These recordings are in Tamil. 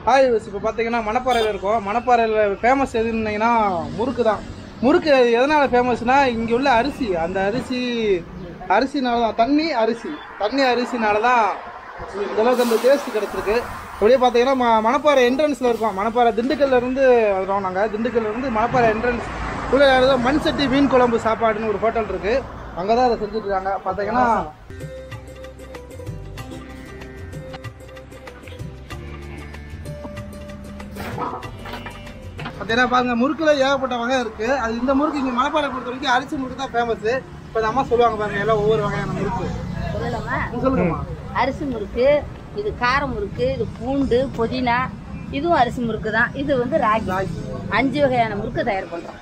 ஹாய் இப்போ பார்த்தீங்கன்னா மணப்பாறையில் இருக்கோம் மணப்பாறையில் ஃபேமஸ் எதுன்னீங்கன்னா முறுக்கு தான் முறுக்கு எதனால் ஃபேமஸ்னா இங்கே உள்ள அரிசி அந்த அரிசி அரிசினால தான் தண்ணி அரிசி தண்ணி அரிசினால தான் இந்த அளவுக்கு அந்த டேஸ்ட் கிடச்சிருக்கு அப்படியே பார்த்தீங்கன்னா ம மணப்பாறை என்ட்ரன்ஸில் இருக்கோம் மணப்பாறை திண்டுக்கல்ல இருந்து வரோம் நாங்கள் திண்டுக்கல்ல இருந்து மணப்பாறை என்ட்ரன்ஸ் உள்ள ஏதோ மண் சட்டி மீன் குழம்பு சாப்பாடுன்னு ஒரு ஹோட்டல் இருக்குது அங்கே தான் அதை செஞ்சுட்டு இருக்காங்க பார்த்தீங்கன்னா பார்த்தீங்கன்னா பாருங்க முறுக்குல ஏகப்பட்ட வகை இருக்கு அது இந்த முறுக்கு இங்கே மணப்பாறை பொறுத்த வரைக்கும் அரிசி முறுக்கு தான் ஃபேமஸ் இப்போ இந்த அம்மா சொல்லுவாங்க பாருங்க எல்லாம் ஒவ்வொரு வகையான முறுக்கு சொல்லலாமா சொல்லுங்கம்மா அரிசி முறுக்கு இது கார முறுக்கு இது பூண்டு புதினா இதுவும் அரிசி முறுக்கு தான் இது வந்து ராகி ராகி. அஞ்சு வகையான முறுக்கு தயார் பண்றோம்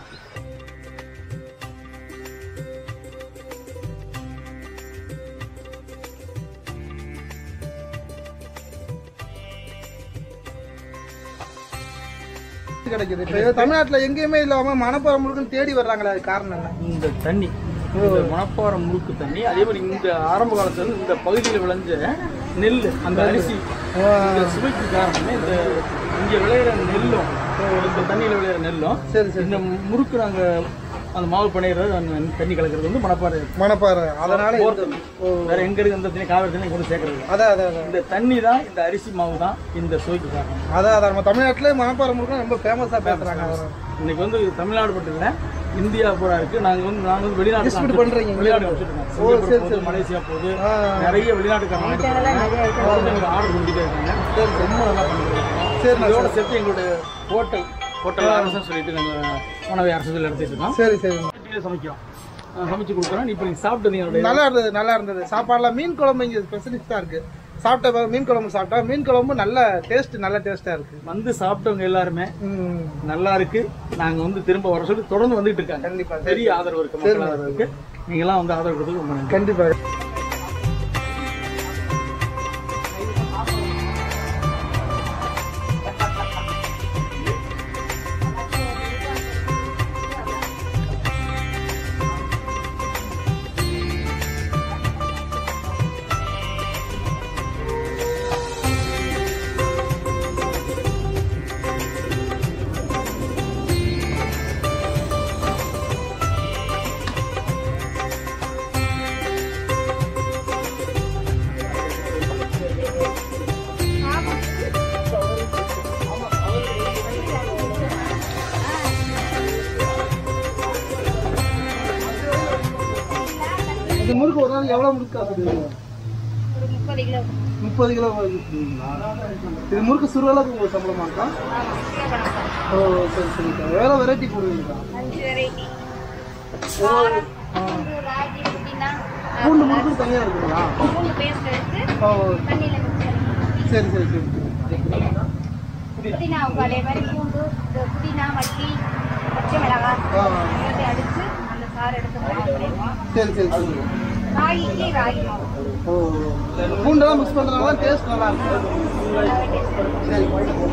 கிடைக்குது இப்போ தமிழ்நாட்டில் எங்கேயுமே இல்லாம மணப்பாறை முறுக்குன்னு தேடி வர்றாங்களே அது காரணம் என்ன இந்த தண்ணி இந்த மணப்பாறை முறுக்கு தண்ணி அதே மாதிரி இந்த ஆரம்ப காலத்துல இருந்து இந்த பகுதியில் விளைஞ்ச நெல் அந்த அரிசி இந்த சுவைக்கு காரணமே இந்த இங்க விளையிற நெல்லும் இந்த தண்ணியில விளையிற நெல்லும் சரி சரி இந்த முறுக்கு நாங்க அந்த மாவு பிணையிறது அந்த தண்ணி கலக்கிறது வந்து மணப்பாறை மணப்பாறை அதனால இந்த- ஓ வேற எங்க இருக்கு அந்த தண்ணி காவிரி தண்ணி கொண்டு சேர்க்கறது இல்ல. அதான் அதான் அதான் இந்த தண்ணி தான் இந்த அரிசி மாவு தான் இந்த சுவைக்கு காரணம் அதான் அதான் நம்ம தமிழ்நாட்டிலே மணப்பாறை முறுக்கு ரொம்ப ஃபேமஸாக பேசுகிறாங்க இன்னைக்கு வந்து தமிழ்நாடு மட்டும் இல்ல இந்தியா பூரா இருக்கு நாங்க வந்து நாங்க வந்து வெளிநாட்டு Distribute பண்றீங்க. வெளிநாடு வச்சிருக்கோம் ஓ, சரி, சிங்கப்பூர் போகுது, சரி. மலேசியா போகுது ஆ. நிறைய வெளிநாட்டுக்காரங்க ஆர்டர் பண்ணிட்டே இருக்காங்க ரொம்ப நல்லா பண்ணிருக்காங்க சரிண்ணா, இதோட சேர்த்து எங்களுடைய ஹோட்டல் ஹோட்டல் அரசு சொல்லிட்டு நாங்க உணவை அரசு நடத்திட்டு இருக்கோம் சரி சரி வீட்டிலே சமைக்கிறோம் ஆ, சமைச்சு கொடுக்குறோம் இப்போ நீங்க சாப்பிட்டு நீங்க நல்லா இருந்தது நல்லா இருந்தது சாப்பாடுலாம் மீன் குழம்பு இங்கே ஸ்பெஷலிஸ்டாக இருக்கு சாப்பிட்ட பிறகு மீன் குழம்பு சாப்பிட்டா மீன் குழம்பு நல்ல டேஸ்ட் நல்ல டேஸ்ட்டாக இருக்கு வந்து சாப்பிட்டவங்க எல்லாருமே ம் நல்லா இருக்கு நாங்க வந்து திரும்ப வர சொல்லி தொடர்ந்து வந்துட்டு இருக்காங்க கண்டிப்பா பெரிய ஆதரவு இருக்கு மக்கள் ஆதரவு இருக்கு நீங்க எல்லாம் வந்து ஆதரவு கொடுத்ததுக்கு ரொம்ப நன்றி கண்டிப்பா இந்த முறுக்கு ஒரு நாள் எவ்வளோ முறுக்கு ஆகுது ஒரு முப்பது கிலோ முப்பது கிலோ வருதுங்களா? இது முறுக்கு சுருளவுக்கு உங்களுக்கு சம்பளமா இருக்கா ஓ சரி சரிக்கா எவ்வளோ வெரைட்டி போடுவீங்கக்கா அஞ்சு வெரைட்டி ராகி புதினா பூண்டு முறுக்கு தனியாக இருக்குங்களா பூண்டு பேஸ்ட் எடுத்து ஓ தண்ணியில மிக்ஸ் பண்ணி சரி சரி சரி புதினாவுக்கு அதே மாதிரி பூண்டு இந்த புதினா மல்லி பச்சை மிளகாய் ஆ எல்லாத்தையும் அடிச்சு அந்த சாறு எடுத்து மாவு பண்ணிடுவோம் சரி சரி சரி ராகிக்கு ராகி மாவு ஓ பூண்டெல்லாம் மிக்ஸ் பண்ணுறதுனால டேஸ்ட் நல்லா இருக்கும் சரி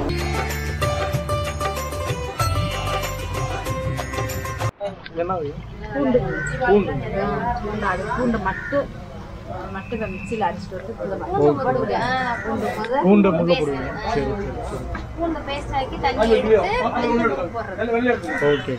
என்ன பூண்டு பூண்டு பூண்டு அது பூண்டு மட்டும் மட்டும் மிக்சியில் அடிச்சுட்டு வந்து பூண்டு போடுவேன் பூண்டு போது பூண்டை முள்ள போடுவீங்க சரி சரி பூண்டு பேஸ்ட் ஆக்கி தண்ணி எடுத்து போடுறது ஓகே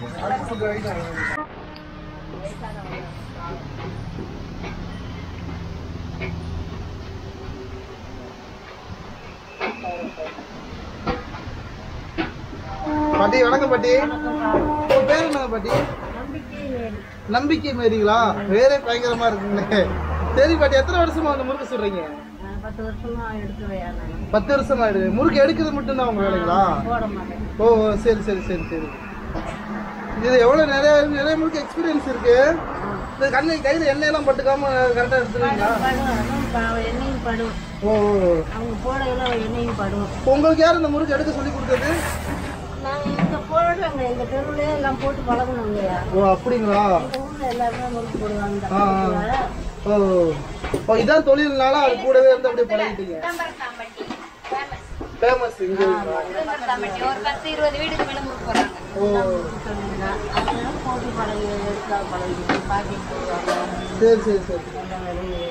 பாட்டி வணக்கம் பாட்டி உங்க பேர் என்ன பாட்டி நம்பிக்கை மாரிங்களா வேறே பயங்கரமா இருக்குங்களே சரி பாட்டி எத்தனை வருஷமா அந்த முறுக்கு சுடுறீங்க பத்து வருஷமா எடுத்து பத்து வருஷமா ஆயிடுது முறுக்கு எடுக்கிறது மட்டும்தான் உங்க வேலைங்களா போட மாட்டேன் ஓ ஓ, சரி சரி சரி சரி இது எவ்வளவு நிறைய நிறைய முறுக்கு எக்ஸ்பீரியன்ஸ் இருக்கு இந்த கண்ணு கையில எண்ணெயெல்லாம் பட்டுக்காம கரெக்டா எடுத்துருவீங்களா படும் எண்ணெயும் படும் ஓ ஓ. அவங்க போடையில எண்ணெயும் படும் இப்போ உங்களுக்கு யார் இந்த முறுக்கு எடுக்க சொல்லி கொடுத்தது நாங்கள் இங்கே போடுறாங்க எங்கள் தெருவுல எல்லாம் போட்டு பழகணும் இல்லையா ஓ அப்படிங்களா ஊரில் எல்லாருமே முறுக்கு போடுவாங்க ஆ, ஆ. ஓ ஓ இதான் தொழில்னால அது கூடவே இருந்து அப்படியே பழகிட்டீங்க ஃபேமஸ் இங்க ஒரு பத்து இருபது வீடுக்கு மேலே முறுக்கு போடுறாங்க ஓ அதனால போட்டு பழகி எடுத்தா பழகி பாக்கெட் போடுவாங்க சரி சரி சரி அந்த வேலையை